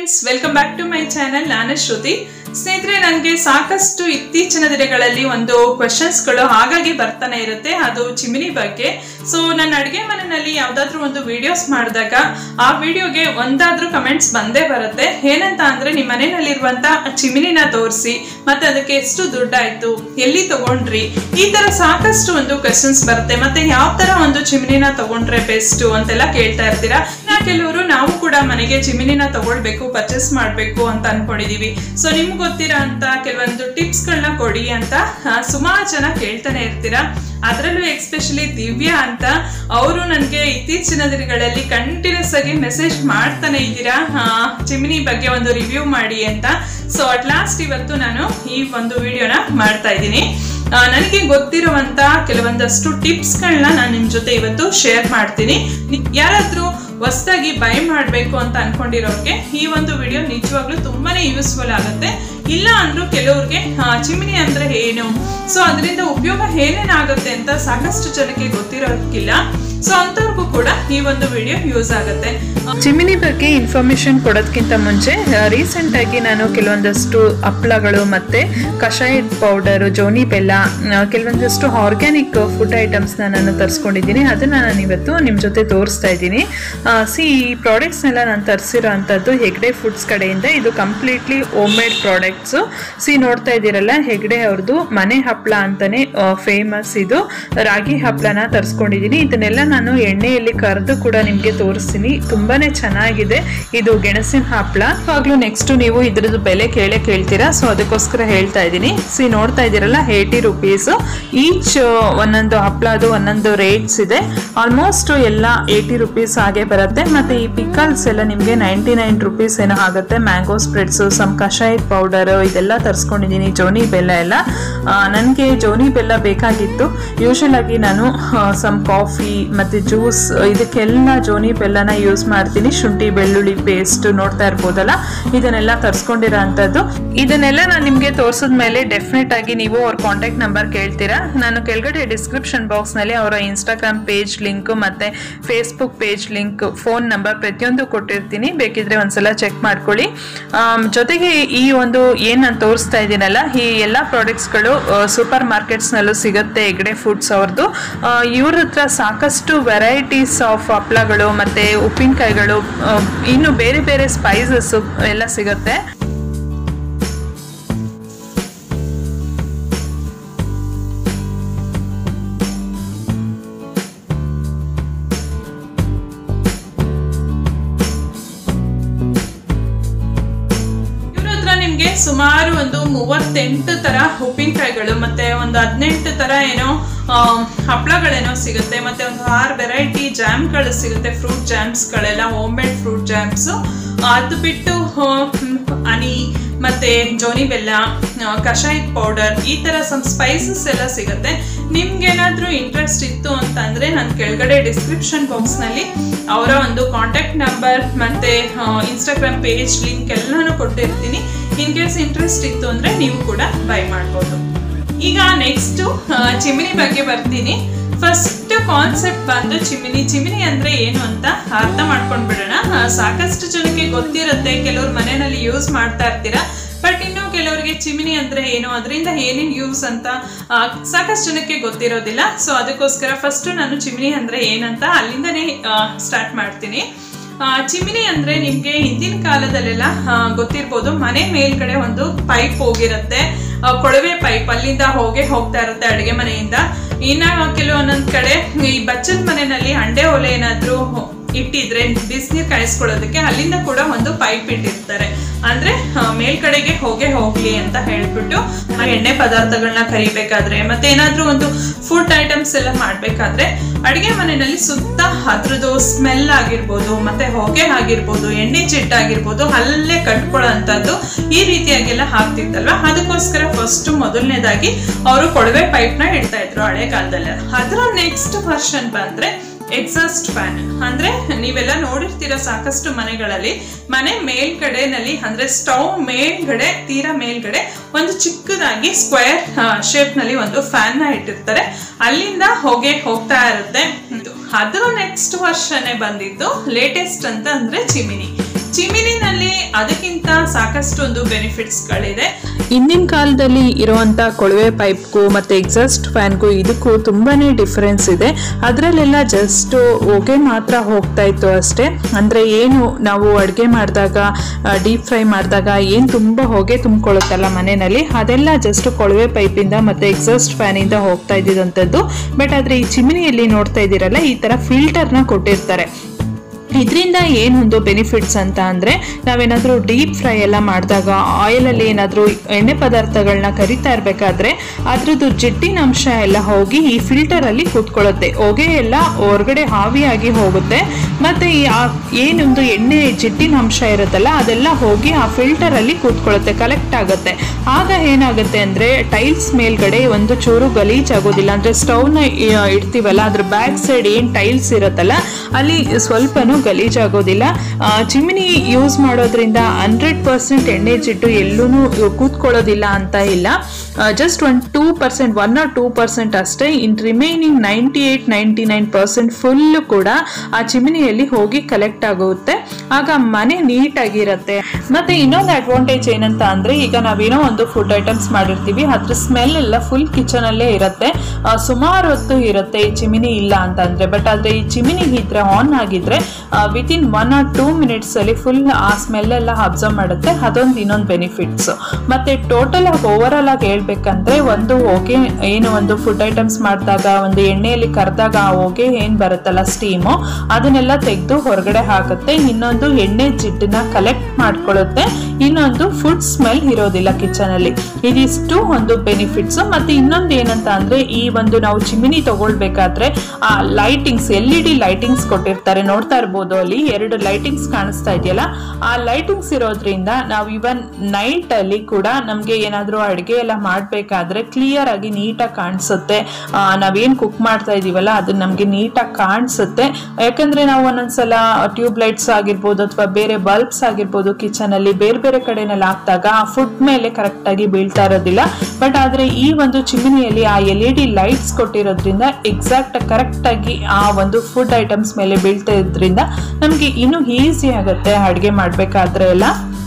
Friends welcome back to my channel ನಾನು ಶ್ರುತಿ ಸ್ನೇಹಿತರೆ ನನಗೆ ಸಾಕಷ್ಟು ಇತ್ತೀಚಿನ ದಿನಗಳಲ್ಲಿ ಒಂದು ಕ್ವೆಶನ್ಸ್ಗಳು ಹಾಗಾಗಿ ಬರ್ತಾನೆ ಇರುತ್ತೆ ಅದು ಚಿಮಿನಿ ಬಗ್ಗೆ ಸೊ ನನ್ನ ಅಡುಗೆ ಮನೆಯಲ್ಲಿ ಯಾವುದಾದ್ರೂ ಒಂದು ವಿಡಿಯೋಸ್ ಮಾಡಿದಾಗ ಆ ವಿಡಿಯೋಗೆ ಒಂದಾದ್ರೂ ಕಮೆಂಟ್ಸ್ ಬಂದೇ ಬರುತ್ತೆ ಏನಂತ ಅಂದ್ರೆ ನಿಮ್ಮ ಮನೆಯಲ್ಲಿರುವಂತ ಚಿಮಿನಿನ ತೋರಿಸಿ ಮತ್ತೆ ಅದಕ್ಕೆ ಎಷ್ಟು ದುಡ್ಡಾಯ್ತು ಎಲ್ಲಿ ತಗೊಂಡ್ರಿ ಈ ತರ ಸಾಕಷ್ಟು ಒಂದು ಕ್ವೆಶನ್ಸ್ ಬರುತ್ತೆ ಮತ್ತೆ ಯಾವ ತರ ಒಂದು ಚಿಮಿನಿನ ತಗೊಂಡ್ರೆ ಬೆಸ್ಟ್ ಅಂತೆಲ್ಲ ಕೇಳ್ತಾ ಇರ್ತೀರಾ ಇನ್ನ ಕೆಲವರು ನಾವು ಕೂಡ ಮನೆಗೆ ಚಿಮಿನಿನ ತಗೊಳ್ಬೇಕು ಪರ್ಚೇಸ್ ಮಾಡಬೇಕು ಅಂತ ಅನ್ಕೊಂಡಿದೀವಿ ಸೊ ನಿಮ್ಗೆ ಗೊತ್ತಿರೋ ಅಂತ ಕೆಲವೊಂದು ಟಿಪ್ಸ್ ಗಳನ್ನ ಕೊಡಿ ಅಂತ ಸುಮಾರು ಜನ ಕೇಳ್ತಾನೆ ಇರ್ತೀರಾ ಅದರಲ್ಲೂ ಎಕ್ಸ್ಪೆಷಲಿ ದಿವ್ಯಾ ಅಂತ ಅವರು ನನಗೆ ಇತ್ತೀಚಿನ ದಿನಗಳಲ್ಲಿ ಕಂಟಿನ್ಯೂಸ್ ಆಗಿ ಮೆಸೇಜ್ ಮಾಡ್ತಾನೆ ಇದ್ದೀರಾ ಆ, ಚಿಮಿನಿ ಬಗ್ಗೆ ಒಂದು ರಿವ್ಯೂ ಮಾಡಿ ಅಂತ ಸೊ ಅಟ್ ಲಾಸ್ಟ್ ಇವತ್ತು ನಾನು ಈ ಒಂದು ವಿಡಿಯೋನ ಮಾಡ್ತಾ ಇದ್ದೀನಿ ಆ, ನನಗೆ ಗೊತ್ತಿರುವಂತ ಕೆಲವೊಂದಷ್ಟು ಟಿಪ್ಸ್ಗಳನ್ನ ನಾನು ನಿಮ್ಮ ಜೊತೆ ಇವತ್ತು ಶೇರ್ ಮಾಡ್ತೀನಿ ನಿ- ಯಾರಾದ್ರೂ ಹೊಸದಾಗಿ ಬೈ ಮಾಡಬೇಕು ಅಂತ ಅನ್ಕೊಂಡಿರೋರಿಗೆ ಈ ಒಂದು ವಿಡಿಯೋ ನಿಜವಾಗ್ಲೂ ತುಂಬಾನೇ ಯೂಸ್ಫುಲ್ ಆಗುತ್ತೆ ಇಲ್ಲ ಅಂದ್ರೂ ಕೆಲವ್ರಿಗೆ ಆ, ಚಿಮಿನಿ ಅಂದ್ರೆ ಏನು ಸೊ ಅದರಿಂದ ಉಪಯೋಗ ಏನೇನಾಗುತ್ತೆ ಅಂತ ಸಾಕಷ್ಟು ಜನಕ್ಕೆ ಗೊತ್ತಿರೋಕ್ಕಿಲ್ಲ ಸೊ ಅಂಥವ್ರಿಗೂ ಕೂಡ ಈ ಒಂದು ವಿಡಿಯೋ ಯೂಸ್ ಆಗುತ್ತೆ ಚಿಮಿನಿ ಬಗ್ಗೆ ಇನ್ಫಾರ್ಮೇಶನ್ ಕೊಡೋದಕ್ಕಿಂತ ಮುಂಚೆ ರೀಸೆಂಟ್ ಆಗಿ ನಾನು ಕೆಲವೊಂದಷ್ಟು ಹಪ್ಪಳಗಳು ಮತ್ತೆ ಕಷಾಯದ ಪೌಡರ್ ಜೋನಿ ಬೆಲ್ಲ ಆ, ಕೆಲವೊಂದಷ್ಟು ಆರ್ಗ್ಯಾನಿಕ್ ಫುಡ್ ಐಟಮ್ಸ್ನ ನಾನು ತರಿಸ್ಕೊಂಡಿದ್ದೀನಿ ಅದನ್ನ ನಾನು ಇವತ್ತು ನಿಮ್ಮ ಜೊತೆ ತೋರಿಸ್ತಾ ಇದ್ದೀನಿ ಸಿ ಈ ಪ್ರಾಡಕ್ಟ್ಸ್ನೆಲ್ಲ ನಾನು ತರಿಸಿರೋ ಅಂಥದ್ದು ಹೆಗ್ಡೆ ಫುಡ್ಸ್ ಕಡೆಯಿಂದ ಇದು ಕಂಪ್ಲೀಟ್ಲಿ ಹೋಮ್ ಮೇಡ್ ಪ್ರಾಡಕ್ಟ್ಸು ಸಿ ನೋಡ್ತಾ ಇದ್ದೀರಲ್ಲ ಹೆಗ್ಡೆ ಅವ್ರದ್ದು ಮನೆ ಹಪ್ಪಳ ಅಂತಾನೆ ಫೇಮಸ್ ಇದು ರಾಗಿ ಹಪ್ಪಳನ ತರಿಸ್ಕೊಂಡಿದ್ದೀನಿ ಇದನ್ನೆಲ್ಲ ನಾನು ಎಣ್ಣೆಯಲ್ಲಿ ಕರೆದು ಕೂಡ ನಿಮಗೆ ತೋರಿಸ್ತೀನಿ ತುಂಬಾನೇ ಚೆನ್ನಾಗಿದೆ ಇದು ಗೆಣಸಿನ ಹಪ್ಪಳ ಇವಾಗಲೂ ನೆಕ್ಸ್ಟ್ ನೀವು ಇದ್ರದ್ದು ಬೆಲೆ ಕೇಳೇ ಕೇಳ್ತೀರಾ ಸೊ ಅದಕ್ಕೋಸ್ಕರ ಹೇಳ್ತಾ ಇದ್ದೀನಿ ಸಿ ನೋಡ್ತಾ ಇದ್ದೀರಲ್ಲ ಏಯ್ಟಿ ರುಪೀಸ್ ಈಚ್ ಒಂದೊಂದು ಹಪ್ಪಳದು ಒಂದೊಂದು ರೇಟ್ಸ್ ಇದೆ ಆಲ್ಮೋಸ್ಟ್ ಎಲ್ಲ ಏಯ್ಟಿ ರುಪೀಸ್ ಹಾಗೆ ಬರುತ್ತೆ ಮತ್ತೆ ಈ ಪಿಕಲ್ಸ್ ಎಲ್ಲ ನಿಮಗೆ ನೈಂಟಿ ನೈನ್ ರುಪೀಸ್ ಏನೋ ಆಗುತ್ತೆ ಮ್ಯಾಂಗೋ ಸ್ಪ್ರೆಡ್ಸು ಸಮ್ ಕಷಾಯದ ಪೌಡರ್ ಇದೆಲ್ಲ ತರಿಸ್ಕೊಂಡಿದ್ದೀನಿ ಜೋನಿ ಬೆಲ್ಲ ಎಲ್ಲ ನನಗೆ ಜೋನಿ ಬೆಲ್ಲ ಬೇಕಾಗಿತ್ತು ಯೂಶಲ್ ಆಗಿ ನಾನು ಸಮ್ ಕಾಫಿ ಮತ್ತು ಜ್ಯೂಸ್ ಇದಕ್ಕೆಲ್ಲ ಜೋನಿ ಬೆಲ್ಲನ ಯೂಸ್ ಮಾಡ್ತೀನಿ ಶುಂಠಿ ಬೆಳ್ಳುಳ್ಳಿ ಪೇಸ್ಟ್ ನೋಡ್ತಾ ಇರ್ಬೋದಲ್ಲ ಇದನ್ನೆಲ್ಲ ತರಿಸ್ಕೊಂಡಿರೋ ಅಂಥದ್ದು ಇದನ್ನೆಲ್ಲ ನಾನು ನಿಮಗೆ ತೋರಿಸಿದ ಮೇಲೆ ಡೆಫಿನೆಟ್ ಆಗಿ ನೀವು ಅವ್ರ ಕಾಂಟ್ಯಾಕ್ಟ್ ನಂಬರ್ ಕೇಳ್ತೀರಾ ನಾನು ಕೆಳಗಡೆ ಡಿಸ್ಕ್ರಿಪ್ಷನ್ ಬಾಕ್ಸ್ನಲ್ಲಿ ಅವರ ಇನ್ಸ್ಟಾಗ್ರಾಮ್ ಪೇಜ್ ಲಿಂಕ್ ಮತ್ತು Facebook page link phone number ಪ್ರತಿಯೊಂದು ಕೊಟ್ಟಿರ್ತೀನಿ ಬೇಕಿದ್ರೆ ಒಂದ್ಸಲ ಚೆಕ್ ಮಾಡ್ಕೊಳ್ಳಿ ಆಮ್, ಜೊತೆಗೆ ಈ ಒಂದು ಏನು ನಾನು ತೋರಿಸ್ತಾ ಇದ್ದೀನಲ್ಲ ಈ ಎಲ್ಲ ಪ್ರಾಡಕ್ಟ್ಸ್ಗಳು ಸೂಪರ್ ಮಾರ್ಕೆಟ್ಸ್ನಲ್ಲೂ ಸಿಗುತ್ತೆ ಹೆಗ್ಡೆ ಫುಡ್ಸ್ ಅವ್ರದ್ದು ಇವ್ರ ಹತ್ರ ಸಾಕಷ್ಟು ವೆರೈಟೀಸ್ ಆಫ್ ಹಪ್ಪಳಗಳು ಮತ್ತು ಉಪ್ಪಿನಕಾಯಿಗಳು ಆ, ಇನ್ನು ಬೇರೆ ಬೇರೆ ಸ್ಪೈಸಸ್ ಎಲ್ಲ ಸಿಗುತ್ತೆ ಇವ್ರ ಹತ್ರ ನಿಮ್ಗೆ ಸುಮಾರು ಒಂದು ಮೂವತ್ತೆಂಟು ತರ ಉಪ್ಪಿನಕಾಯಿಗಳು ಮತ್ತೆ ಒಂದು ಹದಿನೆಂಟು ತರ ಏನೋ ಆ, ಹಪ್ಪಳಗಳೇನೋ ಸಿಗುತ್ತೆ ಮತ್ತೆ ಒಂದು ಆರು ವೆರೈಟಿ ಜಾಮ್ಗಳು ಸಿಗುತ್ತೆ ಫ್ರೂಟ್ ಜಾಮ್ಸ್ಗಳೆಲ್ಲ ಹೋಮ್ ಮೇಡ್ ಫ್ರೂಟ್ ಜಾಮ್ಸ್ ಅದು ಬಿಟ್ಟು ಹನಿ ಮತ್ತೆ ಜೋನಿ ಬೆಲ್ಲ ಆ, ಕಷಾಯದ ಪೌಡರ್ ಈ ತರ ಸಮ್ ಸ್ಪೈಸಸ್ ಎಲ್ಲ ಸಿಗುತ್ತೆ ನಿಮ್ಗೇನಾದ್ರೂ ಇಂಟ್ರೆಸ್ಟ್ ಇತ್ತು ಅಂತ ಅಂದ್ರೆ ನಾನು ಕೆಳಗಡೆ ಡಿಸ್ಕ್ರಿಪ್ಷನ್ ಬಾಕ್ಸ್ ನಲ್ಲಿ ಅವರ ಒಂದು ಕಾಂಟ್ಯಾಕ್ಟ್ ನಂಬರ್ ಮತ್ತೆ ಇನ್ಸ್ಟಾಗ್ರಾಮ್ ಪೇಜ್ ಲಿಂಕ್ ಎಲ್ಲಾನು ಕೊಟ್ಟಿರ್ತೀನಿ ಇನ್ ಕೇಸ್ ಇಂಟ್ರೆಸ್ಟ್ ಇತ್ತು ಅಂದ್ರೆ ನೀವು ಕೂಡ ಬೈ ಮಾಡ್ಬೋದು ಈಗ ನೆಕ್ಸ್ಟ್ ಚಿಮಿನಿ ಬಗ್ಗೆ ಬರ್ತೀನಿ ಫಸ್ಟ್ ಕಾನ್ಸೆಪ್ಟ್ ಬಂದು ಚಿಮಿನಿ ಚಿಮಿನಿ ಅಂದ್ರೆ ಏನು ಅಂತ ಅರ್ಥ ಮಾಡ್ಕೊಂಡ್ ಬಿಡೋಣ ಆ, ಸಾಕಷ್ಟು ಜನಕ್ಕೆ ಗೊತ್ತಿರುತ್ತೆ ಕೆಲವ್ರು ಮನೆಯಲ್ಲಿ ಯೂಸ್ ಮಾಡ್ತಾ ಇರ್ತೀರಾ ಬಟ್ ಇನ್ನು ಕೆಲವರಿಗೆ ಚಿಮಿನಿ ಅಂದ್ರೆ ಏನು ಅದರಿಂದ ಏನೇನು ಯೂಸ್ ಅಂತ ಆ, ಸಾಕಷ್ಟು ಜನಕ್ಕೆ ಗೊತ್ತಿರೋದಿಲ್ಲ ಸೊ ಅದಕ್ಕೋಸ್ಕರ ಫಸ್ಟ್ ನಾನು ಚಿಮಿನಿ ಅಂದ್ರೆ ಏನಂತ ಅಲ್ಲಿಂದನೇ ಸ್ಟಾರ್ಟ್ ಮಾಡ್ತೀನಿ ಆ, ಚಿಮಿನಿ ಅಂದ್ರೆ ನಿಮ್ಗೆ ಹಿಂದಿನ ಕಾಲದಲ್ಲೆಲ್ಲ ಆ, ಗೊತ್ತಿರ್ಬೋದು ಮನೆ ಮೇಲ್ಗಡೆ ಒಂದು ಪೈಪ್ ಹೋಗಿರುತ್ತೆ ಆ, ಕೊಳವೆ ಪೈಪ್ ಅಲ್ಲಿಂದ ಹೋಗಿ ಹೋಗ್ತಾ ಇರುತ್ತೆ ಅಡುಗೆ ಮನೆಯಿಂದ ಇನ್ನ ಕೆಲವೊಂದೊಂದ್ ಕಡೆ ಈ ಬಚ್ಚದ ಮನೆಯಲ್ಲಿ ಅಂಡೆ ಒಲೆ ಏನಾದ್ರೂ ಇಟ್ಟಿದ್ರೆ ಬಿಸಿನೀರು ಕಾಯಿಸ್ಕೊಳ್ಳೋದಕ್ಕೆ ಅಲ್ಲಿಂದ ಕೂಡ ಒಂದು ಪೈಪ್ ಇಟ್ಟಿರ್ತಾರೆ ಅಂದ್ರೆ ಆ, ಮೇಲ್ಗಡೆಗೆ ಹೋಗೇ ಹೋಗ್ಲಿ ಅಂತ ಹೇಳ್ಬಿಟ್ಟು ಆ ಎಣ್ಣೆ ಪದಾರ್ಥಗಳನ್ನ ಕರಿಬೇಕಾದ್ರೆ ಮತ್ತೆ ಏನಾದ್ರೂ ಒಂದು ಫುಡ್ ಐಟಮ್ಸ್ ಎಲ್ಲ ಮಾಡ್ಬೇಕಾದ್ರೆ ಅಡಿಗೆ ಮನೆಯಲ್ಲಿ ಸುತ್ತ ಅದ್ರದ್ದು ಸ್ಮೆಲ್ ಆಗಿರ್ಬೋದು ಮತ್ತೆ ಹೊಗೆ ಆಗಿರ್ಬೋದು ಎಣ್ಣೆ ಚಿಟ್ಟ ಆಗಿರ್ಬೋದು ಅಲ್ಲೇ ಕಟ್ಕೊಳ್ಳೋಂಥದ್ದು ಈ ರೀತಿಯಾಗೆಲ್ಲ ಹಾಕ್ತಿತ್ತಲ್ವಾ ಅದಕ್ಕೋಸ್ಕರ ಫಸ್ಟ್ ಮೊದಲನೇದಾಗಿ ಅವರು ಕೊಳವೆ ಪೈಪ್ ನ ಇಡ್ತಾ ಇದ್ರು ಹಳೆ ಕಾಲದಲ್ಲಿ ಅದರ ನೆಕ್ಸ್ಟ್ ವರ್ಷನ್ ಬಂದ್ರೆ ಎಕ್ಸಾಸ್ಟ್ ಫ್ಯಾನ್ ಅಂದ್ರೆ ನೀವೆಲ್ಲ ನೋಡಿರ್ತೀರ ಸಾಕಷ್ಟು ಮನೆಗಳಲ್ಲಿ ಮನೆ ಮೇಲ್ಗಡೆನಲ್ಲಿ ಅಂದ್ರೆ ಸ್ಟವ್ ಮೇಲ್ಗಡೆ ತೀರಾ ಮೇಲ್ಗಡೆ ಒಂದು ಚಿಕ್ಕದಾಗಿ ಸ್ಕ್ವೇರ್ ಶೇಪ್ ನಲ್ಲಿ ಒಂದು ಫ್ಯಾನ್ ನ ಇಟ್ಟಿರ್ತಾರೆ ಅಲ್ಲಿಂದ ಹೊಗೆ ಹೋಗ್ತಾ ಇರುತ್ತೆ ಇದು. ಅದ್ರ ನೆಕ್ಸ್ಟ್ ವರ್ಷನೇ ಬಂದಿದ್ದು ಲೇಟೆಸ್ಟ್ ಅಂತ ಅಂದ್ರೆ ಚಿಮಿನಿ ಚಿಮಿನಿನಲ್ಲಿ ಅದಕ್ಕಿಂತ ಸಾಕಷ್ಟು ಒಂದು ಬೆನಿಫಿಟ್ಸ್ಗಳಿದೆ ಹಿಂದಿನ ಕಾಲದಲ್ಲಿ ಇರುವಂತ ಕೊಳವೆ ಪೈಪ್ಗೂ ಮತ್ತೆ ಎಕ್ಸಾಸ್ಟ್ ಫ್ಯಾನ್ಗೂ ಇದಕ್ಕೂ ತುಂಬಾನೇ ಡಿಫರೆನ್ಸ್ ಇದೆ ಅದರಲ್ಲೆಲ್ಲ ಜಸ್ಟ್ ಹೊಗೆ ಮಾತ್ರ ಹೋಗ್ತಾ ಇತ್ತು ಅಷ್ಟೇ ಅಂದ್ರೆ ಏನು ನಾವು ಅಡುಗೆ ಮಾಡಿದಾಗ ಡೀಪ್ ಫ್ರೈ ಮಾಡಿದಾಗ ಏನು ತುಂಬ ಹೊಗೆ ತುಂಬಿಕೊಳ್ಳುತ್ತಲ್ಲ ಮನೆಯಲ್ಲಿ ಅದೆಲ್ಲ ಜಸ್ಟ್ ಕೊಳವೆ ಪೈಪಿಂದ ಮತ್ತೆ ಎಕ್ಸಾಸ್ಟ್ ಫ್ಯಾನಿಂದ ಹೋಗ್ತಾ ಇದ್ದಿದ್ದಂಥದ್ದು ಬಟ್ ಆದರೆ ಈ ಚಿಮಿನಿಯಲ್ಲಿ ನೋಡ್ತಾ ಇದ್ದೀರಲ್ಲ ಈ ಥರ ಫಿಲ್ಟರ್ನ ಕೊಟ್ಟಿರ್ತಾರೆ ಇದರಿಂದ ಏನೊಂದು ಬೆನಿಫಿಟ್ಸ್ ಅಂತ ಅಂದರೆ ನಾವೇನಾದರೂ ಡೀಪ್ ಫ್ರೈ ಎಲ್ಲ ಮಾಡಿದಾಗ ಆಯಿಲಲ್ಲಿ ಏನಾದರೂ ಎಣ್ಣೆ ಪದಾರ್ಥಗಳನ್ನ ಕರಿತಾ ಇರಬೇಕಾದ್ರೆ ಅದ್ರದ್ದು ಜಿಡ್ಡಿನ ಅಂಶ ಎಲ್ಲ ಹೋಗಿ ಈ ಫಿಲ್ಟರಲ್ಲಿ ಕೂತ್ಕೊಳ್ಳುತ್ತೆ ಹೊಗೆ ಎಲ್ಲ ಹೊರಗಡೆ ಹಾವಿಯಾಗಿ ಹೋಗುತ್ತೆ ಮತ್ತು ಈ ಆ ಏನೊಂದು ಎಣ್ಣೆ ಜಿಡ್ಡಿನ ಅಂಶ ಇರುತ್ತಲ್ಲ ಅದೆಲ್ಲ ಹೋಗಿ ಆ ಫಿಲ್ಟರಲ್ಲಿ ಕೂತ್ಕೊಳ್ಳುತ್ತೆ ಕಲೆಕ್ಟ್ ಆಗುತ್ತೆ ಆಗ ಏನಾಗುತ್ತೆ ಅಂದರೆ ಟೈಲ್ಸ್ ಮೇಲ್ಗಡೆ ಒಂದು ಚೂರು ಗಲೀಜಾಗೋದಿಲ್ಲ ಅಂದರೆ ಸ್ಟವ್ನ ಇಡ್ತೀವಲ್ಲ ಅದ್ರ ಬ್ಯಾಕ್ ಸೈಡ್ ಏನು ಟೈಲ್ಸ್ ಇರುತ್ತಲ್ಲ ಅಲ್ಲಿ ಸ್ವಲ್ಪನೂ ಗಲೀಜಾಗೋದಿಲ್ಲ ಆ, ಚಿಮಿನಿ ಯೂಸ್ ಮಾಡೋದ್ರಿಂದ ಹಂಡ್ರೆಡ್ ಪರ್ಸೆಂಟ್ ಎಣ್ಣೆ ಜಿಡ್ಡು ಎಲ್ಲೂ ಕೂತ್ಕೊಳ್ಳೋದಿಲ್ಲ ಅಂತ ಇಲ್ಲ ಜಸ್ಟ್ ಒಂದು two percent one or two percent ಅಷ್ಟೇ in remaining ninety eight ninety nine percent full ಕೂಡ ಆ ಚಿಮಿನಿಯಲ್ಲಿ ಹೋಗಿ ಕಲೆಕ್ಟ್ ಆಗುತ್ತೆ ಆಗ ಮನೆ ನೀಟಾಗಿರುತ್ತೆ ಮತ್ತೆ ಇನ್ನೊಂದು ಅಡ್ವಾಂಟೇಜ್ ಏನಂತ ಅಂದ್ರೆ ಈಗ ನಾವೇನೋ ಒಂದು ಫುಡ್ ಐಟಮ್ಸ್ ಮಾಡಿರ್ತೀವಿ ಅದ್ರ ಸ್ಮೆಲ್ ಎಲ್ಲ ಫುಲ್ ಕಿಚನ್ ಅಲ್ಲೇ ಇರುತ್ತೆ ಆ, ಸುಮಾರು ಹೊತ್ತು ಇರುತ್ತೆ ಈ ಚಿಮಿನಿ ಇಲ್ಲ ಅಂತ ಅಂದ್ರೆ ಬಟ್ ಆದ್ರೆ ಈ ಚಿಮಿನಿ ಇದ್ರೆ ಆನ್ ಆಗಿದ್ರೆ within one or two minutes ಅಲ್ಲಿ ಫುಲ್ ಆ ಸ್ಮೆಲ್ ಎಲ್ಲ ಅಬ್ಸರ್ವ್ ಮಾಡುತ್ತೆ ಅದೊಂದು ಇನ್ನೊಂದು ಬೆನಿಫಿಟ್ಸ್ ಮತ್ತೆ ಟೋಟಲ್ ಆಗಿ ಓವರ್ ಆಲ್ ಆಗಿ ಹೇಳ್ಬೇಕಂದ್ರೆ ಒಂದು ಹೊಗೆ ಏನು ಒಂದು ಫುಡ್ ಐಟಮ್ಸ್ ಮಾಡಿದಾಗ ಒಂದು ಎಣ್ಣೆಯಲ್ಲಿ ಕರೆದಾಗ ಆ ಹೊಗೆ ಏನ್ ಬರುತ್ತಲ್ಲ ಸ್ಟೀಮು ಅದನ್ನೆಲ್ಲ ತೆಗೆದು ಹೊರಗಡೆ ಹಾಕುತ್ತೆ ಇನ್ನೊಂದು ಎಣ್ಣೆ ಜಿಡ್ಡನ್ನ ಕಲೆಕ್ಟ್ ಮಾಡ್ಕೊಳ್ಳುತ್ತೆ ಇನ್ನೊಂದು ಫುಡ್ ಸ್ಮೆಲ್ ಇರೋದಿಲ್ಲ ಕಿಚನ್ ಅಲ್ಲಿ ಇದಿಷ್ಟು ಒಂದು ಬೆನಿಫಿಟ್ಸ್ ಮತ್ತೆ ಇನ್ನೊಂದು ಏನಂತ ಅಂದ್ರೆ ಈ ಒಂದು ನಾವು ಚಿಮಿನಿ ತಗೊಳ್ಬೇಕಾದ್ರೆ ಆ lightings L E D lightings ಕೊಟ್ಟಿರ್ತಾರೆ ನೋಡ್ತಾ ಇರ್ಬೋದು ಅಲ್ಲಿ ಎರಡು ಲೈಟಿಂಗ್ಸ್ ಕಾಣಿಸ್ತಾ ಇದೆಯಲ್ಲ ಆ ಲೈಟಿಂಗ್ಸ್ ಇರೋದ್ರಿಂದ ನಾವು ಇವನ್ ನೈಟ್ ಅಲ್ಲಿ ಕೂಡ ನಮ್ಗೆ ಏನಾದ್ರೂ ಅಡುಗೆ ಎಲ್ಲ ಮಾಡ್ಬೇಕಾದ್ರೆ ಕ್ಲಿಯರ್ ಆಗಿ ನೀಟಾಗಿ ಕಾಣಿಸುತ್ತೆ ಆ, ನಾವೇನ್ ಕುಕ್ ಮಾಡ್ತಾ ಇದೀವಲ್ಲ ಅದು ನಮ್ಗೆ ನೀಟಾಗಿ ಕಾಣಿಸುತ್ತೆ ಯಾಕಂದ್ರೆ ನಾವು ಒಂದೊಂದ್ಸಲ ಟ್ಯೂಬ್ ಲೈಟ್ಸ್ ಆಗಿರ್ಬೋದು ಅಥವಾ ಬೇರೆ ಬಲ್ಬ್ಸ್ ಆಗಿರ್ಬೋದು ಕಿಚನ್ ಅಲ್ಲಿ ಬೇರೆ ಬೇರೆ ಕಡೆನಲ್ಲಿ ಹಾಕ್ದಾಗ ಆ ಫುಡ್ ಮೇಲೆ ಕರೆಕ್ಟ್ ಆಗಿ ಬೀಳ್ತಾ ಇರೋದಿಲ್ಲ ಬಟ್ ಆದ್ರೆ ಈ ಒಂದು ಚಿಮಿನಿಯಲ್ಲಿ ಆ ಎಲ್ ಇ ಡಿ ಲೈಟ್ಸ್ ಕೊಟ್ಟಿರೋದ್ರಿಂದ ಎಕ್ಸಾಕ್ಟ್ ಕರೆಕ್ಟ್ ಆಗಿ ಆ ಒಂದು ಫುಡ್ ಐಟಮ್ಸ್ ಮೇಲೆ ಬೀಳ್ತಾ ಇದ್ರಿಂದ ನಮ್ಗೆ ಇನ್ನೂ ಈಸಿ ಆಗುತ್ತೆ ಅಡುಗೆ ಮಾಡ್ಬೇಕಾದ್ರೆ ಎಲ್ಲ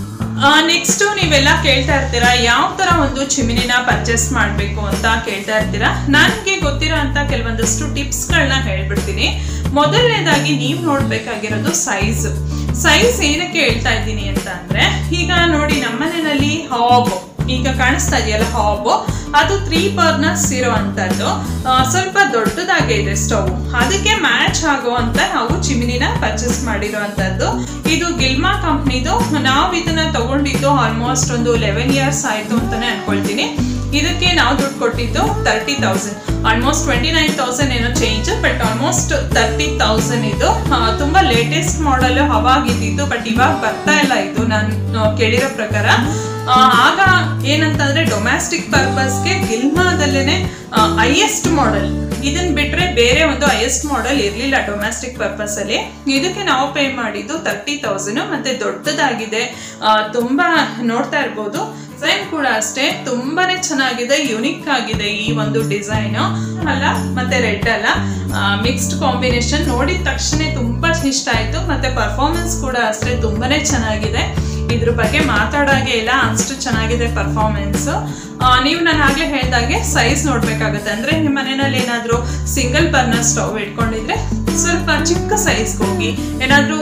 ನೆಕ್ಸ್ಟ್ ನೀವೆಲ್ಲ ಕೇಳ್ತಾ ಇರ್ತೀರಾ ಯಾವ ತರ ಒಂದು ಚಿಮಿನಿನ ಪರ್ಚೇಸ್ ಮಾಡಬೇಕು ಅಂತ ಕೇಳ್ತಾ ಇರ್ತೀರಾ ನನಗೆ ಗೊತ್ತಿರೋ ಅಂತ ಕೆಲವೊಂದಷ್ಟು ಟಿಪ್ಸ್ಗಳನ್ನ ಹೇಳ್ಬಿಡ್ತೀನಿ ಮೊದಲನೇದಾಗಿ ನೀವು ನೋಡ್ಬೇಕಾಗಿರೋದು ಸೈಜ್ ಸೈಜ್ ಏನಕ್ಕೆ ಹೇಳ್ತಾ ಇದ್ದೀನಿ ಅಂತ ಅಂದ್ರೆ ಈಗ ನೋಡಿ ನಮ್ಮನೆಯಲ್ಲಿ ಹಾಬ್ ಈಗ ಕಾಣಿಸ್ತಾ ಇದೆಯಲ್ಲ ಹಾಬ್ ಅದು ತ್ರೀ ಬರ್ನರ್ಸ್ ಇರೋ ಅಂಥದ್ದು ಸ್ವಲ್ಪ ದೊಡ್ಡದಾಗೆ ಇದೆ ಸ್ಟವ್ ಅದಕ್ಕೆ ಮ್ಯಾಚ್ ಆಗುವಂತ ನಾವು ಚಿಮಿನಿನ ಪರ್ಚೇಸ್ ಮಾಡಿರೋ ಅಂಥದ್ದು ಇದು ಗಿಲ್ಮಾ ಕಂಪ್ನಿದು ನಾವು ಇದನ್ನ ತಗೊಂಡಿದ್ದು ಆಲ್ಮೋಸ್ಟ್ ಒಂದು ಲೆವೆನ್ ಇಯರ್ಸ್ ಆಯ್ತು ಅಂತಾನೆ ಅನ್ಕೊಳ್ತೀನಿ ಇದಕ್ಕೆ ನಾವು ದುಡ್ಡು ಕೊಟ್ಟಿದ್ದು thirty thousand almost twenty nine thousand ಏನೋ change but almost thirty thousand ಇದು ಆ, ತುಂಬಾ ಲೇಟೆಸ್ಟ್ ಮಾಡೆಲ್ ಅವಾಗಿದ್ದಿದ್ದು ಬಟ್ ಇವಾಗ ಬರ್ತಾ ಇಲ್ಲ ಇದು ನಾನು ಕೇಳಿರೋ ಪ್ರಕಾರ ಆ, ಆಗ ಏನಂತಂದ್ರೆ ಡೊಮ್ಯಾಸ್ಟಿಕ್ ಪರ್ಪಸ್ಗೆ ಗಿಲ್ಮಾದಲ್ಲೇನೆ ಹೈಯೆಸ್ಟ್ ಮಾಡೆಲ್ ಇದನ್ ಬಿಟ್ರೆ ಬೇರೆ ಒಂದು ಹೈಯೆಸ್ಟ್ ಮಾಡೆಲ್ ಇರಲಿಲ್ಲ ಡೊಮ್ಯಾಸ್ಟಿಕ್ ಪರ್ಪಸ್ ಅಲ್ಲಿ ಇದಕ್ಕೆ ನಾವು ಪೇ ಮಾಡಿದ್ದು ತರ್ಟಿ ತೌಸಂಡ್ ಮತ್ತೆ ದೊಡ್ಡದಾಗಿದೆ ಆ, ತುಂಬಾ ನೋಡ್ತಾ ಇರ್ಬೋದು ಡಿಸೈನ್ ಕೂಡ ಅಷ್ಟೇ ತುಂಬಾನೇ ಚೆನ್ನಾಗಿದೆ ಯುನಿಕ್ ಆಗಿದೆ ಈ ಒಂದು ಡಿಸೈನ್ ಅಲ್ಲ ಮತ್ತೆ ರೆಡ್ ಅಲ್ಲ ಮಿಕ್ಸ್ಡ್ ಕಾಂಬಿನೇಷನ್ ನೋಡಿದ ತಕ್ಷಣ ತುಂಬಾ ಇಷ್ಟ ಆಯ್ತು ಮತ್ತೆ ಪರ್ಫಾರ್ಮೆನ್ಸ್ ಕೂಡ ಅಷ್ಟೇ ತುಂಬಾನೇ ಚೆನ್ನಾಗಿದೆ ಇದ್ರ ಬಗ್ಗೆ ಮಾತಾಡೋಗೆ ಇಲ್ಲ ಅಷ್ಟು ಚೆನ್ನಾಗಿದೆ ಪರ್ಫಾರ್ಮೆನ್ಸ್ ನೀವು ನಾನು ಆಗ್ಲೇ ಹೇಳ್ದಾಗೆ ಸೈಜ್ ನೋಡ್ಬೇಕಾಗುತ್ತೆ ಅಂದ್ರೆ ನಿಮ್ಮ ಮನೆಯಲ್ಲಿ ಏನಾದರೂ ಸಿಂಗಲ್ ಬರ್ನರ್ ಸ್ಟವ್ ಇಟ್ಕೊಂಡಿದ್ರೆ ಸ್ವಲ್ಪ ಚಿಕ್ಕ ಸೈಜ್ಗೆ ಹೋಗಿ ಏನಾದರೂ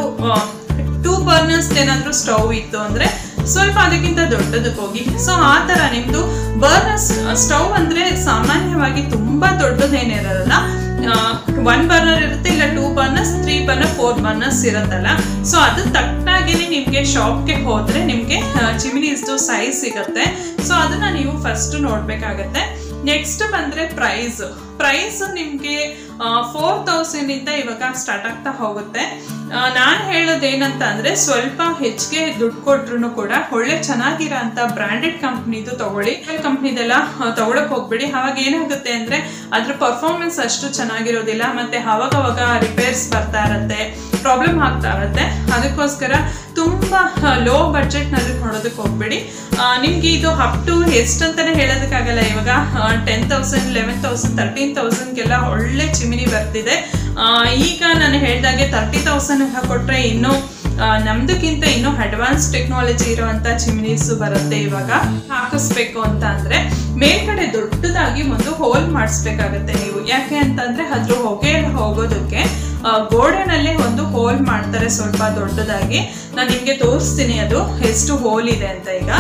ಟೂ ಬರ್ನರ್ಸ್ ಏನಾದರೂ ಸ್ಟವ್ ಇತ್ತು ಅಂದ್ರೆ ಸ್ವಲ್ಪ ಅದಕ್ಕಿಂತ ದೊಡ್ಡದಕ್ಕೆ ಹೋಗಿ ಸೊ ಆ ಥರ ನಿಮ್ಮದು ಬರ್ನರ್ಸ್ ಸ್ಟವ್ ಅಂದ್ರೆ ಸಾಮಾನ್ಯವಾಗಿ ತುಂಬಾ ದೊಡ್ಡದೇನಿರಲ್ಲ ಒನ್ ಬರ್ನರ್ ಇರುತ್ತೆ ಇಲ್ಲ two burners three burner four burners ಇರುತ್ತಲ್ಲ ಸೊ ಅದು ತಕ್ಕಾಗಿನೇ ನಿಮಗೆ ಶಾಪ್ಗೆ ಹೋದ್ರೆ ನಿಮಗೆ ಚಿಮಿನೀಸ್ದು ಸೈಜ್ ಸಿಗುತ್ತೆ ಸೊ ಅದನ್ನ ನೀವು ಫಸ್ಟ್ ನೋಡ್ಬೇಕಾಗತ್ತೆ ನೆಕ್ಸ್ಟ್ ಬಂದ್ರೆ ಪ್ರೈಸ್ ಪ್ರೈಸ್ ನಿಮಗೆ ಫೋರ್ ತೌಸಂಡ್ ಇಂದ ಇವಾಗ ಸ್ಟಾರ್ಟ್ ಆಗ್ತಾ ಹೋಗುತ್ತೆ ನಾನು ಹೇಳೋದು ಏನಂತ ಅಂದ್ರೆ ಸ್ವಲ್ಪ ಹೆಚ್ಚಿಗೆ ದುಡ್ಡು ಕೊಟ್ರು ಕೂಡ ಒಳ್ಳೆ ಚೆನ್ನಾಗಿರೋ ಅಂತ ಬ್ರಾಂಡೆಡ್ ಕಂಪ್ನಿದು ತಗೊಳ್ಳಿ ಕಂಪ್ನಿದೆಲ್ಲ ತಗೊಳಕ್ ಹೋಗ್ಬೇಡಿ ಅವಾಗ ಏನಾಗುತ್ತೆ ಅಂದ್ರೆ ಅದ್ರ ಪರ್ಫಾರ್ಮೆನ್ಸ್ ಅಷ್ಟು ಚೆನ್ನಾಗಿರೋದಿಲ್ಲ ಮತ್ತೆ ಅವಾಗ ಅವಾಗ ರಿಪೇರ್ಸ್ ಬರ್ತಾ ಇರತ್ತೆ ಪ್ರಾಬ್ಲಮ್ ಆಗ್ತಾ ಇರತ್ತೆ ಅದಕ್ಕೋಸ್ಕರ ತುಂಬಾ ಲೋ ಬಡ್ಜೆಟ್ ನಲ್ಲಿ ನೋಡೋದಕ್ಕೆ ಹೋಗ್ಬೇಡಿ ಆ, ನಿಮ್ಗೆ ಇದು ಅಪ್ ಟು ಎಷ್ಟಂತಾನೆ ಹೇಳೋದಕ್ಕಾಗಲ್ಲ ಇವಾಗ ten thousand eleven thousand thirteen ತೌಸಂಡ್ಗೆಲ್ಲ ಒಳ್ಳೆ ಚಿಮಿನಿ ಬರ್ತಿದೆ ಆ, ಈಗ ನಾನು ಹೇಳ್ದಾಗೆ ತರ್ಟಿ ತೌಸಂಡ್ ಕೊಟ್ರೆ ಇನ್ನೂ ಆ, ನಮ್ದಕ್ಕಿಂತ ಇನ್ನೂ ಅಡ್ವಾನ್ಸ್ ಟೆಕ್ನಾಲಜಿ ಇರುವಂತ ಚಿಮಿನೀಸ್ ಬರುತ್ತೆ ಇವಾಗ ಹಾಕಿಸ್ಬೇಕು ಅಂತ ಅಂದ್ರೆ ಮೇಲ್ಗಡೆ ದೊಡ್ಡದಾಗಿ ಒಂದು ಹೋಲ್ ಮಾಡಿಸ್ಬೇಕಾಗತ್ತೆ ನೀವು ಯಾಕೆ ಅಂತಂದ್ರೆ ಅದ್ರ ಹೊಗೆ ಹೋಗೋದಕ್ಕೆ ಆ, ಗೋಡೆನಲ್ಲೇ ಒಂದು ಹೋಲ್ ಮಾಡ್ತಾರೆ ಸ್ವಲ್ಪ ದೊಡ್ಡದಾಗಿ ನಾನು ನಿಮ್ಗೆ ತೋರಿಸ್ತೀನಿ ಅದು ಎಷ್ಟು ಹೋಲ್ ಇದೆ ಅಂತ ಈಗ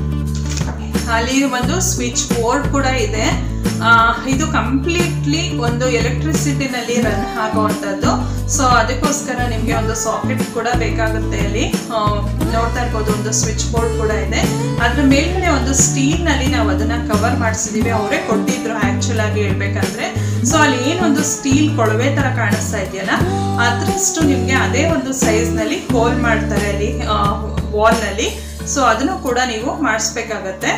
ಅಲ್ಲಿ ಒಂದು ಸ್ವಿಚ್ ಬೋರ್ಡ್ ಕೂಡ ಇದೆ ಆ, ಇದು ಕಂಪ್ಲೀಟ್ಲಿ ಒಂದು ಎಲೆಕ್ಟ್ರಿಸಿಟಿನಲ್ಲಿ ರನ್ ಆಗುವಂಥದ್ದು ಸೊ ಅದಕ್ಕೋಸ್ಕರ ನಿಮಗೆ ಒಂದು ಸಾಕೆಟ್ ಕೂಡ ಬೇಕಾಗುತ್ತೆ ಅಲ್ಲಿ ಆ, ನೋಡ್ತಾ ಇರ್ಬೋದು ಒಂದು ಸ್ವಿಚ್ ಬೋರ್ಡ್ ಕೂಡ ಇದೆ ಅದ್ರ ಮೇಲ್ಗಡೆ ಒಂದು ಸ್ಟೀಲ್ ನಲ್ಲಿ ನಾವು ಅದನ್ನ ಕವರ್ ಮಾಡಿಸಿದೀವಿ ಅವರೇ ಕೊಟ್ಟಿದ್ರು ಆಕ್ಚುಲ್ ಆಗಿ ಹೇಳ್ಬೇಕಂದ್ರೆ ಸೊ ಅಲ್ಲಿ ಏನೊಂದು ಸ್ಟೀಲ್ ಕೊಳವೆ ತರ ಕಾಣಿಸ್ತಾ ಇದೆಯಲ್ಲ ಅದರಷ್ಟು ನಿಮ್ಗೆ ಅದೇ ಒಂದು ಸೈಜ್ ನಲ್ಲಿ ಹೋಲ್ ಮಾಡ್ತಾರೆ ಅಲ್ಲಿ ವಾಲ್ ನಲ್ಲಿ ಸೊ ಅದನ್ನು ಕೂಡ ನೀವು ಮಾಡಿಸ್ಬೇಕಾಗತ್ತೆ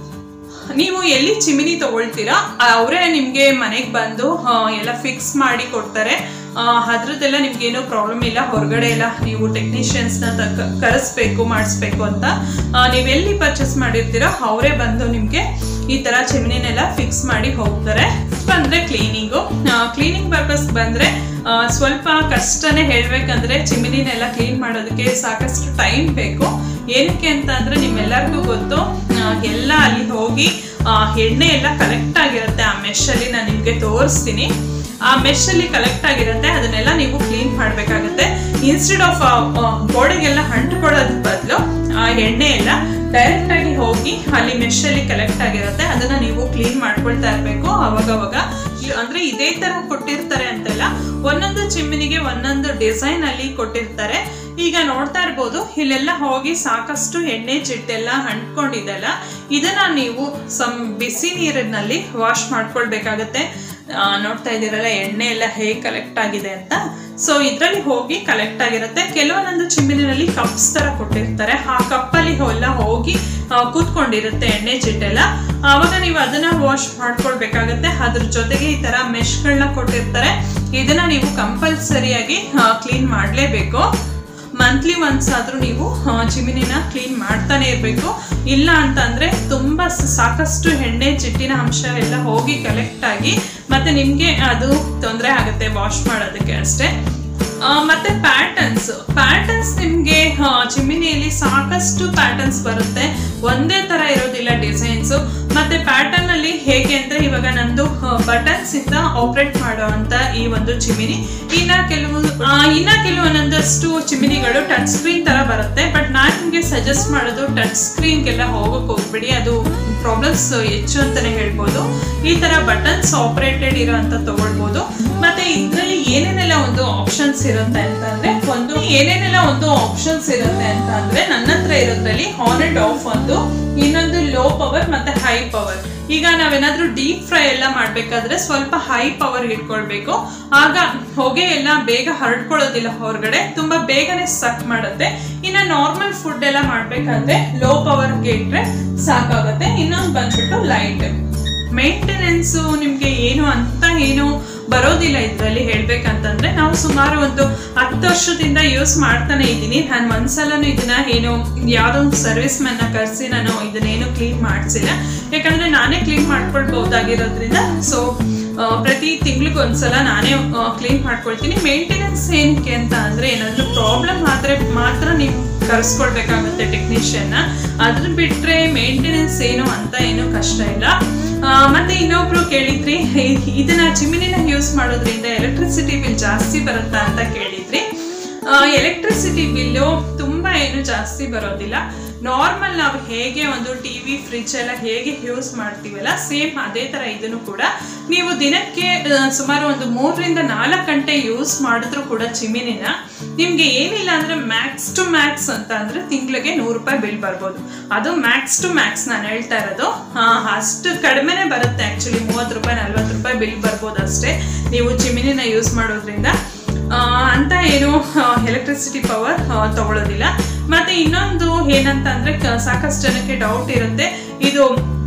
ನೀವು ಎಲ್ಲಿ ಚಿಮಿನಿ ತಗೊಳ್ತೀರಾ ಅವರೇ ನಿಮಗೆ ಮನೆಗೆ ಬಂದು ಆ, ಎಲ್ಲ ಫಿಕ್ಸ್ ಮಾಡಿ ಕೊಡ್ತಾರೆ ಆ, ಅದ್ರದ್ದೆಲ್ಲ ನಿಮ್ಗೆ ಏನೂ ಪ್ರಾಬ್ಲಮ್ ಇಲ್ಲ ಹೊರಗಡೆ ಎಲ್ಲ ನೀವು ಟೆಕ್ನಿಷಿಯನ್ಸ್ನ ತಕ್ಕ ಕರೆಸ್ಬೇಕು ಮಾಡಿಸ್ಬೇಕು ಅಂತ ಆ, ನೀವು ಎಲ್ಲಿ ಪರ್ಚೇಸ್ ಮಾಡಿರ್ತೀರೋ ಅವರೇ ಬಂದು ನಿಮಗೆ ಈ ಥರ ಚಿಮಿನಿನೆಲ್ಲ ಫಿಕ್ಸ್ ಮಾಡಿ ಹೋಗ್ತಾರೆ ಬಂದರೆ ಕ್ಲೀನಿಂಗು ಕ್ಲೀನಿಂಗ್ ಪರ್ಪಸ್ ಬಂದರೆ ಸ್ವಲ್ಪ ಕಷ್ಟನೇ ಹೇಳ್ಬೇಕಂದ್ರೆ ಚಿಮಿನಿನೆಲ್ಲ ಕ್ಲೀನ್ ಮಾಡೋದಕ್ಕೆ ಸಾಕಷ್ಟು ಟೈಮ್ ಬೇಕು ಏನಕ್ಕೆ ಅಂತ ಅಂದ್ರೆ ನಿಮ್ಮೆಲ್ಲರಿಗೂ ಗೊತ್ತು ಆ, ಎಲ್ಲ ಅಲ್ಲಿ ಹೋಗಿ ಆ, ಎಣ್ಣೆ ಎಲ್ಲ ಕಲೆಕ್ಟ್ ಆಗಿರುತ್ತೆ ಆ ಮೆಶಲ್ಲಿ ನಾನು ನಿಮಗೆ ತೋರಿಸ್ತೀನಿ ಆ ಮೆಶಲ್ಲಿ ಕಲೆಕ್ಟ್ ಆಗಿರುತ್ತೆ ಅದನ್ನೆಲ್ಲ ನೀವು ಕ್ಲೀನ್ ಮಾಡಬೇಕಾಗುತ್ತೆ ಇನ್ಸ್ಟೆಡ್ ಆಫ್ ಗೋಡೆಗೆಲ್ಲ ಅಂಟ್ಕೊಳ್ಳೋದ್ ಬದಲು ಆ ಎಣ್ಣೆ ಎಲ್ಲ ಡೈರೆಕ್ಟ್ ಆಗಿ ಹೋಗಿ ಅಲ್ಲಿ ಮೆಶಲ್ಲಿ ಕಲೆಕ್ಟ್ ಆಗಿರುತ್ತೆ ಅದನ್ನ ನೀವು ಕ್ಲೀನ್ ಮಾಡ್ಕೊಳ್ತಾ ಇರಬೇಕು ಅವಾಗವಾಗ ಇ- ಅಂದ್ರೆ ಇದೇ ತರ ಕೊಟ್ಟಿರ್ತಾರೆ ಅಂತೆಲ್ಲ ಒಂದೊಂದು ಚಿಮ್ಮಿನಿಗೆ ಒಂದೊಂದು ಡಿಸೈನ್ ಅಲ್ಲಿ ಕೊಟ್ಟಿರ್ತಾರೆ ಈಗ ನೋಡ್ತಾ ಇರ್ಬೋದು ಇಲ್ಲೆಲ್ಲ ಹೋಗಿ ಸಾಕಷ್ಟು ಎಣ್ಣೆ ಜಿಟ್ಟೆಲ್ಲ ಅಂಟ್ಕೊಂಡಿದೆಲ್ಲ ಇದನ್ನ ನೀವು ಸಮ್ ಬಿಸಿ ನೀರಿನಲ್ಲಿ ವಾಶ್ ಮಾಡ್ಕೊಳ್ಬೇಕಾಗತ್ತೆ ಆ, ನೋಡ್ತಾ ಇದ್ದೀರಲ್ಲ ಎಣ್ಣೆ ಎಲ್ಲ ಹೇಗೆ ಕಲೆಕ್ಟ್ ಆಗಿದೆ ಅಂತ ಸೊ ಇದರಲ್ಲಿ ಹೋಗಿ ಕಲೆಕ್ಟ್ ಆಗಿರುತ್ತೆ ಕೆಲವೊಂದೊಂದು ಚಿಮ್ಮಿನಲ್ಲಿ ಕಪ್ಸ್ ತರ ಕೊಟ್ಟಿರ್ತಾರೆ ಆ ಕಪ್ಪಲ್ಲಿ ಎಲ್ಲ ಹೋಗಿ ಆ, ಕೂತ್ಕೊಂಡಿರುತ್ತೆ ಎಣ್ಣೆ ಜಿಟ್ಟೆಲ್ಲ ಆವಾಗ ನೀವು ಅದನ್ನ ವಾಶ್ ಮಾಡ್ಕೊಳ್ಬೇಕಾಗತ್ತೆ ಅದ್ರ ಜೊತೆಗೆ ಈ ತರ ಮೆಶ್ಗಳನ್ನ ಕೊಟ್ಟಿರ್ತಾರೆ ಇದನ್ನ ನೀವು ಕಂಪಲ್ಸರಿಯಾಗಿ ಕ್ಲೀನ್ ಮಾಡಲೇಬೇಕು ಮಂತ್ಲಿ ಒನ್ಸ್ ಆದ್ರೂ ನೀವು ಆ, ಚಿಮಿನಿನ ಕ್ಲೀನ್ ಮಾಡ್ತಾನೆ ಇರಬೇಕು ಇಲ್ಲ ಅಂತಂದ್ರೆ ತುಂಬಾ ಸ- ಸಾಕಷ್ಟು ಎಣ್ಣೆ ಜಿಟ್ಟಿನ ಅಂಶ ಎಲ್ಲ ಹೋಗಿ ಕಲೆಕ್ಟ್ ಆಗಿ ಮತ್ತೆ ನಿಮ್ಗೆ ಅದು ತೊಂದರೆ ಆಗುತ್ತೆ ವಾಶ್ ಮಾಡೋದಕ್ಕೆ ಅಷ್ಟೇ ಆ, ಮತ್ತೆ ಪ್ಯಾಟರ್ನ್ಸ್ ಪ್ಯಾಟರ್ನ್ಸ್ ನಿಮ್ಗೆ ಆ, ಚಿಮಿನಿಯಲ್ಲಿ ಸಾಕಷ್ಟು ಪ್ಯಾಟರ್ನ್ಸ್ ಬರುತ್ತೆ ಒಂದೇ ತರ ಇರೋದಿಲ್ಲ ಡಿಸೈನ್ಸ್ ಮತ್ತೆ ಪ್ಯಾಟರ್ನ್ ಅಲ್ಲಿ ಹೇಗೆ ಅಂದ್ರೆ ಇವಾಗ ನಂದು ಬಟನ್ಸ್ ಇಂದ ಆಪರೇಟ್ ಮಾಡುವಂತ ಈ ಒಂದು ಚಿಮಿನಿ ಇನ್ನ ಕೆಲವು ಆ, ಇನ್ನ ಕೆಲವೊಂದಷ್ಟು ಚಿಮಿನಿಗಳು ಟಚ್ ಸ್ಕ್ರೀನ್ ತರ ಬರುತ್ತೆ ಬಟ್ ನಾನು ನಿಮ್ಗೆ ಸಜೆಸ್ಟ್ ಮಾಡೋದು ಟಚ್ ಸ್ಕ್ರೀನ್ಗೆಲ್ಲ ಹೋಗಕ್ ಹೋಗ್ಬಿಡಿ ಅದು ಪ್ರಾಬ್ಲಮ್ಸ್ ಹೆಚ್ಚು ಅಂತಾನೆ ಹೇಳ್ಬೋದು ಈ ತರ ಬಟನ್ಸ್ ಆಪರೇಟೆಡ್ ಇರೋಂತ ತಗೊಳ್ಬೋದು ಮತ್ತೆ ಇದ್ರಲ್ಲಿ ಏನೇನೆಲ್ಲ ಒಂದು ಆಪ್ಷನ್ಸ್ ಇರುತ್ತೆ ಅಂತ ಅಂದ್ರೆ ಒಂದು ಏನೇನೆಲ್ಲ ಒಂದು ಆಪ್ಷನ್ಸ್ ಇರುತ್ತೆ ಅಂತ ಅಂದ್ರೆ ನನ್ನ ಹತ್ರ ಇರೋದ್ರಲ್ಲಿ ಆನ್ ಅಂಡ್ ಆಫ್ ಒಂದು ಇನ್ನೊಂದು ಲೋ ಪವರ್ ಮತ್ತೆ ಹೈ ಪವರ್ ಈಗ ನಾವೇನಾದ್ರೂ ಡೀಪ್ ಫ್ರೈ ಎಲ್ಲ ಮಾಡ್ಬೇಕಾದ್ರೆ ಸ್ವಲ್ಪ ಹೈ ಪವರ್ ಇಟ್ಕೊಳ್ಬೇಕು ಆಗ ಹೊಗೆ ಎಲ್ಲ ಬೇಗ ಹರಡ್ಕೊಳ್ಳೋದಿಲ್ಲ ಹೊರಗಡೆ ತುಂಬಾ ಬೇಗನೆ ಸಕ್ ಮಾಡುತ್ತೆ ಇನ್ನ ನಾರ್ಮಲ್ ಫುಡ್ ಎಲ್ಲ ಮಾಡ್ಬೇಕಾದ್ರೆ ಲೋ ಪವರ್ಗೆ ಇಟ್ರೆ ಸಾಕಾಗುತ್ತೆ ಇನ್ನೊಂದು ಬಂದ್ಬಿಟ್ಟು ಲೈಟ್ ಮೇಂಟೆನೆನ್ಸ್ ನಿಮ್ಗೆ ಏನು ಅಂತ ಏನು ಬರೋದಿಲ್ಲ ಇದರಲ್ಲಿ ಹೇಳ್ಬೇಕಂತಂದ್ರೆ ನಾವು ಸುಮಾರು ಒಂದು ಹತ್ತು ವರ್ಷದಿಂದ ಯೂಸ್ ಮಾಡ್ತಾನೆ ಇದ್ದೀನಿ ನಾನು ಒಂದ್ಸಲನೂ ಇದನ್ನ ಏನು ಯಾವುದೋ ಒಂದು ಸರ್ವಿಸ್ ಮ್ಯಾನ್ನ ಕರೆಸಿ ನಾನು ಇದನ್ನೇನು ಕ್ಲೀನ್ ಮಾಡಿಸಿಲ್ಲ ಯಾಕಂದ್ರೆ ನಾನೇ ಕ್ಲೀನ್ ಮಾಡ್ಕೊಳ್ಬಹುದಾಗಿರೋದ್ರಿಂದ ಸೊ ಪ್ರತಿ ತಿಂಗ್ಳಿಗೆ ಒಂದ್ಸಲ ನಾನೇ ಕ್ಲೀನ್ ಮಾಡ್ಕೊಳ್ತೀನಿ ಮೇಂಟೆನೆನ್ಸ್ ಏನಕ್ಕೆ ಅಂತ ಅಂದ್ರೆ ಏನಾದರೂ ಪ್ರಾಬ್ಲಮ್ ಆದ್ರೆ ಮಾತ್ರ ನೀವು ಕರೆಸ್ಕೊಳ್ಬೇಕಾಗುತ್ತೆ ಟೆಕ್ನಿಷಿಯನ್ನ ಅದ್ರ ಬಿಟ್ರೆ ಮೇಂಟೆನೆನ್ಸ್ ಏನು ಅಂತ ಏನು ಕಷ್ಟ ಇಲ್ಲ ಆ, ಮತ್ತೆ ಇನ್ನೊಬ್ರು ಕೇಳಿದ್ರಿ ಇ- ಇದನ್ನ ಚಿಮಿನಿನ ಯೂಸ್ ಮಾಡೋದ್ರಿಂದ ಎಲೆಕ್ಟ್ರಿಸಿಟಿ ಬಿಲ್ ಜಾಸ್ತಿ ಬರುತ್ತಾ ಅಂತ ಕೇಳಿದ್ರಿ ಎಲೆಕ್ಟ್ರಿಸಿಟಿ ಬಿಲ್ಲು ತುಂಬಾ ಏನು ಜಾಸ್ತಿ ಬರೋದಿಲ್ಲ ನಾರ್ಮಲ್ ನಾವು ಹೇಗೆ ಒಂದು ಟಿ ವಿ ಫ್ರಿಜ್ ಎಲ್ಲ ಹೇಗೆ ಯೂಸ್ ಮಾಡ್ತೀವಲ್ಲ ಸೇಮ್ ಅದೇ ಥರ ಇದನ್ನು ಕೂಡ ನೀವು ದಿನಕ್ಕೆ ಆ, ಸುಮಾರು ಒಂದು ಮೂರರಿಂದ ನಾಲ್ಕು ಗಂಟೆ ಯೂಸ್ ಮಾಡಿದ್ರು ಕೂಡ ಚಿಮಿನಿನ ನಿಮ್ಗೆ ಏನಿಲ್ಲ ಅಂದ್ರೆ ಮ್ಯಾಕ್ಸ್ ಟು ಮ್ಯಾಕ್ಸ್ ಅಂತ ಅಂದ್ರೆ ತಿಂಗಳಿಗೆ ನೂರು ರೂಪಾಯಿ ಬಿಲ್ ಬರ್ಬೋದು ಅದು ಮ್ಯಾಕ್ಸ್ ಟು ಮ್ಯಾಕ್ಸ್ ನಾನು ಹೇಳ್ತಾ ಇರೋದು ಆ, ಅಷ್ಟು ಕಡಿಮೆನೆ ಬರುತ್ತೆ ಆ್ಯಕ್ಚುಲಿ ಮೂವತ್ತು ರೂಪಾಯಿ ನಲ್ವತ್ತು ರೂಪಾಯಿ ಬಿಲ್ ಬರ್ಬೋದು ಅಷ್ಟೇ ನೀವು ಚಿಮಿನಿನ ಯೂಸ್ ಮಾಡೋದ್ರಿಂದ ಆ, ಅಂತ ಏನು ಎಲೆಕ್ಟ್ರಿಸಿಟಿ ಪವರ್ ತಗೊಳ್ಳೋದಿಲ್ಲ ಮತ್ತೆ ಇನ್ನೊಂದು ಏನಂತ ಅಂದ್ರೆ ಕ- ಸಾಕಷ್ಟು ಜನಕ್ಕೆ ಡೌಟ್ ಇರುತ್ತೆ ಇದು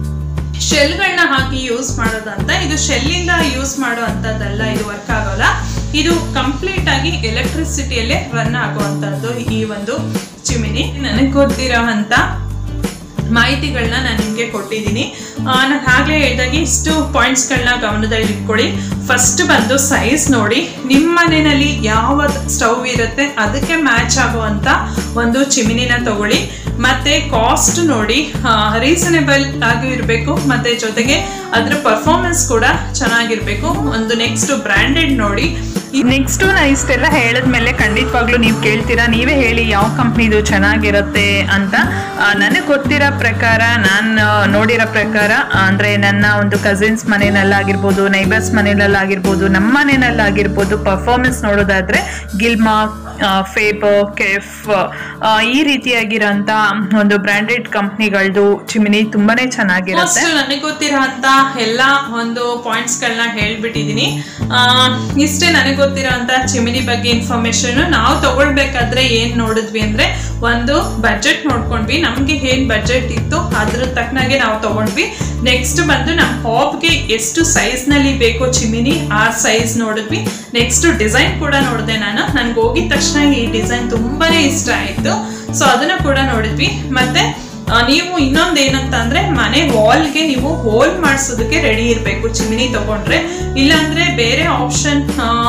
ಶೆಲ್ಗಳನ್ನ ಹಾಕಿ ಯೂಸ್ ಮಾಡೋದಂತ ಇದು ಶೆಲ್ಲಿಂದ ಯೂಸ್ ಮಾಡೋ ಅಂಥದ್ದಲ್ಲ ಇದು ವರ್ಕ್ ಆಗೋಲ್ಲ ಇದು ಕಂಪ್ಲೀಟ್ ಆಗಿ ಎಲೆಕ್ಟ್ರಿಸಿಟಿಯಲ್ಲೇ ರನ್ ಆಗುವಂಥದ್ದು ಈ ಒಂದು ಚಿಮಿನಿ ನನಗೆ ಗೊತ್ತಿರೋ ಅಂತ ಮಾಹಿತಿಗಳನ್ನ ನಾನು ನಿಮಗೆ ಕೊಟ್ಟಿದ್ದೀನಿ ನಾನು ಆಗಲೇ ಹೇಳಿದಾಗೆ ಇಷ್ಟು ಪಾಯಿಂಟ್ಸ್ಗಳನ್ನ ಗಮನದಲ್ಲಿ ಇಟ್ಕೊಳ್ಳಿ ಫಸ್ಟ್ ಬಂದು ಸೈಜ್ ನೋಡಿ ನಿಮ್ಮ ಮನೆಯಲ್ಲಿ ಯಾವ ಸ್ಟವ್ ಇರುತ್ತೆ ಅದಕ್ಕೆ ಮ್ಯಾಚ್ ಆಗುವಂಥ ಒಂದು ಚಿಮಿನಿನ ತಗೊಳ್ಳಿ ಮತ್ತೆ ಕಾಸ್ಟ್ ನೋಡಿ ರೀಸನೇಬಲ್ ಆಗಿ ಇರಬೇಕು ಮತ್ತೆ ಜೊತೆಗೆ ಅದ್ರ ಪರ್ಫಾರ್ಮೆನ್ಸ್ ಕೂಡ ಚೆನ್ನಾಗಿರ್ಬೇಕು ಒಂದು ನೆಕ್ಸ್ಟ್ ಬ್ರ್ಯಾಂಡೆಡ್ ನೋಡಿ ನೆಕ್ಸ್ಟು ನಾ ಇಷ್ಟೆಲ್ಲ ಹೇಳಿದ್ಮೇಲೆ ಖಂಡಿತವಾಗ್ಲೂ ನೀವು ಕೇಳ್ತೀರಾ ನೀವೇ ಹೇಳಿ ಯಾವ ಕಂಪ್ನಿದು ಚೆನ್ನಾಗಿರುತ್ತೆ ಅಂತ ನನಗೆ ಗೊತ್ತಿರೋ ಪ್ರಕಾರ ನಾನು ನೋಡಿರೋ ಪ್ರಕಾರ ಅಂದರೆ ನನ್ನ ಒಂದು ಕಸಿನ್ಸ್ ಮನೆಯಲ್ಲಾಗಿರ್ಬೋದು ನೈಬರ್ಸ್ ಮನೆಯಲ್ಲಾಗಿರ್ಬೋದು ನಮ್ಮ ಮನೆಯಲ್ಲಾಗಿರ್ಬೋದು ಪರ್ಫಾರ್ಮೆನ್ಸ್ ನೋಡೋದಾದ್ರೆ ಗಿಲ್ಮಾ ಫೇಬರ್ ಕೆಫ್ ಈ ರೀತಿಯಾಗಿರೋಂಥ ಒಂದು ಬ್ರ್ಯಾಂಡೆಡ್ ಕಂಪ್ನಿಗಳದ್ದು ಚಿಮಿನಿ ತುಂಬಾನೇ ಚೆನ್ನಾಗಿರುತ್ತೆ ಆಲ್ಮೋಸ್ಟ್ ನನಗೆ ಗೊತ್ತಿರೋ ಅಂತ ಎಲ್ಲ ಒಂದು ಪಾಯಿಂಟ್ಸ್ಗಳನ್ನ ಹೇಳ್ಬಿಟ್ಟಿದ್ದೀನಿ ಆ, ಇಷ್ಟೇ ನನಗೆ ಗೊತ್ತಿರೋ ಅಂತ ಚಿಮಿನಿ ಬಗ್ಗೆ ಇನ್ಫಾರ್ಮೇಶನ್ ನಾವು ತಗೊಳ್ಬೇಕಾದ್ರೆ ಏನ್ ನೋಡಿದ್ವಿ ಅಂದ್ರೆ ಒಂದು ಬಜೆಟ್ ನೋಡ್ಕೊಂಡ್ವಿ ನಮ್ಗೆ ಏನ್ ಬಜೆಟ್ ಇತ್ತು ಅದ್ರ ತಕ್ಕನಾಗೆ ನಾವು ತಗೊಂಡ್ವಿ ನೆಕ್ಸ್ಟ್ ಬಂದು ನಮ್ಮ ಹಾಬ್ಗೆ ಎಷ್ಟು size ನಲ್ಲಿ ಬೇಕೋ ಚಿಮಿನಿ ಆ ಸೈಜ್ ನೋಡಿದ್ವಿ ನೆಕ್ಸ್ಟ್ ಡಿಸೈನ್ ಕೂಡ ನೋಡಿದೆ ನಾನು ನನ್ಗೆ ಹೋಗಿದ ತಕ್ಷಣ ಈ ಡಿಸೈನ್ ತುಂಬಾನೇ ಇಷ್ಟ ಆಯ್ತು ಸೊ ಅದನ್ನ ಕೂಡ ನೋಡಿದ್ವಿ ಮತ್ತೆ ಆ, ನೀವು ಇನ್ನೊಂದು ಏನಂತ ಅಂದ್ರೆ ಮನೆ ವಾಲ್ಗೆ ನೀವು ಹೋಲ್ ಮಾಡಿಸೋದಕ್ಕೆ ರೆಡಿ ಇರಬೇಕು ಚಿಮಿನಿ ತಗೊಂಡ್ರೆ ಇಲ್ಲಾಂದ್ರೆ ಬೇರೆ ಆಪ್ಷನ್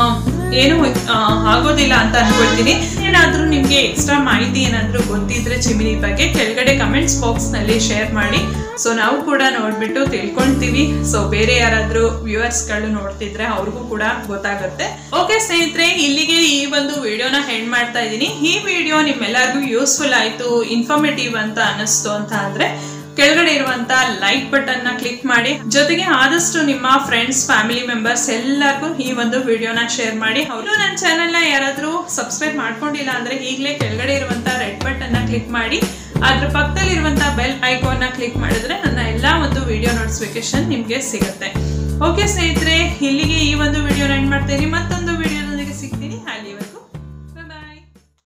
ಏನು ಆ, ಆಗೋದಿಲ್ಲ ಅಂತ ಅನ್ಕೊಳ್ತೀನಿ ಏನಾದ್ರೂ ನಿಮ್ಗೆ ಎಕ್ಸ್ಟ್ರಾ ಮಾಹಿತಿ ಏನಾದ್ರೂ ಗೊತ್ತಿದ್ರೆ ಚಿಮಿನಿ ಬಗ್ಗೆ ಕೆಳಗಡೆ ಕಮೆಂಟ್ಸ್ ಬಾಕ್ಸ್ ನಲ್ಲಿ ಶೇರ್ ಮಾಡಿ ಸೊ ನಾವು ಕೂಡ ನೋಡ್ಬಿಟ್ಟು ತಿಳ್ಕೊಂತೀವಿ ಸೊ ಬೇರೆ ಯಾರಾದ್ರೂ ವ್ಯೂವರ್ಸ್ ಗಳು ನೋಡ್ತಿದ್ರೆ ಅವ್ರಿಗೂ ಕೂಡ ಗೊತ್ತಾಗುತ್ತೆ ಓಕೆ ಸ್ನೇಹಿತರೆ ಇಲ್ಲಿಗೆ ಈ ಒಂದು ವಿಡಿಯೋನ ಹೆಣ್ ಮಾಡ್ತಾ ಇದ್ದೀನಿ ಈ ವಿಡಿಯೋ ನಿಮ್ಮೆಲ್ಲರಿಗೂ ಯೂಸ್ಫುಲ್ ಆಯ್ತು ಇನ್ಫಾರ್ಮೇಟಿವ್ ಅಂತ ಅನಿಸ್ತು ಅಂತ ಅಂದ್ರೆ ಕೆಳಗಡೆ ಇರುವಂತ ಲೈಕ್ ಬಟನ್ ನ ಕ್ಲಿಕ್ ಮಾಡಿ ಜೊತೆಗೆ ಆದಷ್ಟು ನಿಮ್ಮ ಫ್ರೆಂಡ್ಸ್ ಫ್ಯಾಮಿಲಿ ಮೆಂಬರ್ಸ್ ಎಲ್ಲರಿಗೂ ಈ ಒಂದು ವಿಡಿಯೋನ ಶೇರ್ ಮಾಡಿ ಅವರು ನನ್ನ ಚಾನೆಲ್ ನ ಯಾರಾದ್ರೂ ಸಬ್ಸ್ಕ್ರೈಬ್ ಮಾಡ್ಕೊಂಡಿಲ್ಲ ಅಂದ್ರೆ ಈಗಲೇ ಕೆಳಗಡೆ ಇರುವಂತ ರೆಡ್ ಬಟನ್ ನ ಕ್ಲಿಕ್ ಮಾಡಿ ಅದ್ರ ಪಕ್ಕದಲ್ಲಿರುವಂತ ಬೆಲ್ ಐಕಾನ್ ನ ಕ್ಲಿಕ್ ಮಾಡಿದ್ರೆ ನನ್ನ ಎಲ್ಲಾ ಒಂದು ವಿಡಿಯೋ ನೋಟಿಫಿಕೇಶನ್ ನಿಮ್ಗೆ ಸಿಗುತ್ತೆ ಓಕೆ ಸ್ನೇಹಿತರೆ ಇಲ್ಲಿಗೆ ಈ ಒಂದು ವಿಡಿಯೋನ ಎಂಡ್ ಮಾಡ್ತೀನಿ ಮತ್ತೊಂದು ವಿಡಿಯೋ